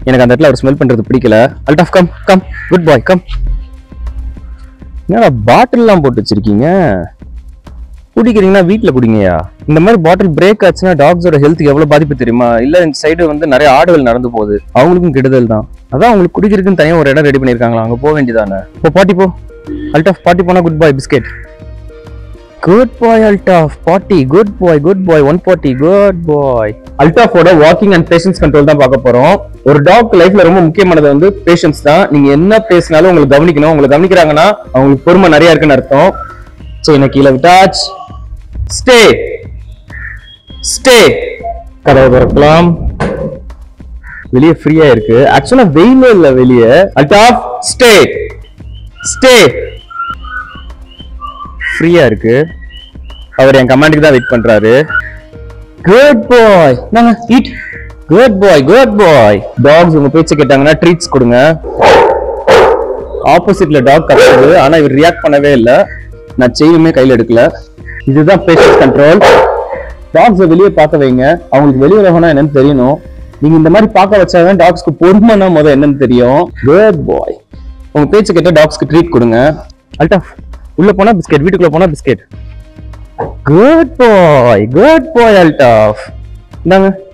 எனக்கு அந்த இடத்துல அவர் ஸ்மெல் பண்றது பிடிக்கல Altaf come come good boy come என்னடா பாட்டில்லாம் போட்டு வச்சிருக்கீங்க குடிக்கிறீங்கன்னா வீட்டில் குடிங்கயா இந்த மாதிரி பாட்டில் பிரேக் ஆச்சுன்னா டாக்ஸோட ஹெல்த்துக்கு எவ்வளவு பாதிப்பு தெரியுமா இல்ல இந்த சைடு வந்து நிறைய ஆடுகள் நடந்து போகுது அவங்களுக்கும் கெடுதல் தான் அதான் அவங்களுக்கு குடிக்கிறதுக்குன்னு தனியாக ஒரு இடம் ரெடி பண்ணியிருக்காங்களா அங்க போக வேண்டியதானே இப்போ பாட்டி போ அல்டாஃப் பாட்டி போனா good boy biscuit good boy Altaf potty good boy good boy one potty good boy அல்டாஃபோட வாக்கிங் அண்ட் பேஷன்ஸ் கண்ட்ரோல் தான் பார்க்க போறோம் ஒரு டாக் லைஃப்ல ரொம்ப முக்கியமானது வந்து பேஷன்ஸ் தான் நீங்க என்ன பேசினாலும் உங்களுக்கு கவனிக்கணும் உங்களை கவனிக்கிறாங்கன்னா அவங்களுக்கு பொறுமை நிறைய இருக்குன்னு அர்த்தம் ஸோ என்ன கீழே விட்டாச் ஸ்டே ஸ்டே கதவை திறக்கலாம் வெளியே ஃப்ரீயா இருக்கு ஆக்சுவலா வெயிலே இல்ல வெளியே அல்டாஃப் ஸ்டே ஸ்டே ஃப்ரீயா இருக்கு அவர் என் கமாண்டுக்கு தான் வெயிட் பண்றாரு குட் பாய் நாங்க eat good boy good boy dogs உங்க பேச்ச கேட்டாங்கன்னா ட்ரீட்ஸ் கொடுங்க ஆப்போசிட்ல டாக் கத்துது ஆனா இவர் ரியாக்ட் பண்ணவே இல்ல நான் செயினுமே கையில எடுக்கல இதுதான் பேஷன்ஸ் கண்ட்ரோல் டாக்ஸை வெளியே பார்க்க வைங்க அவங்களுக்கு வெளி உலகம்னா என்னன்னு தெரியணும் நீங்க இந்த மாதிரி பார்க்க வச்சாதான் டாக்ஸ்க்கு பொறுமைனா முத என்னன்னு தெரியும் குட் பாய் உங்க பேச்சு கேட்ட டாக்ஸ்க்கு ட்ரீட் கொடுங்க அல்டாஃப் உள்ள போனா பிஸ்கெட் வீட்டுக்குள்ள போனா biscuit good boy good boy Altaf இந்தாங்க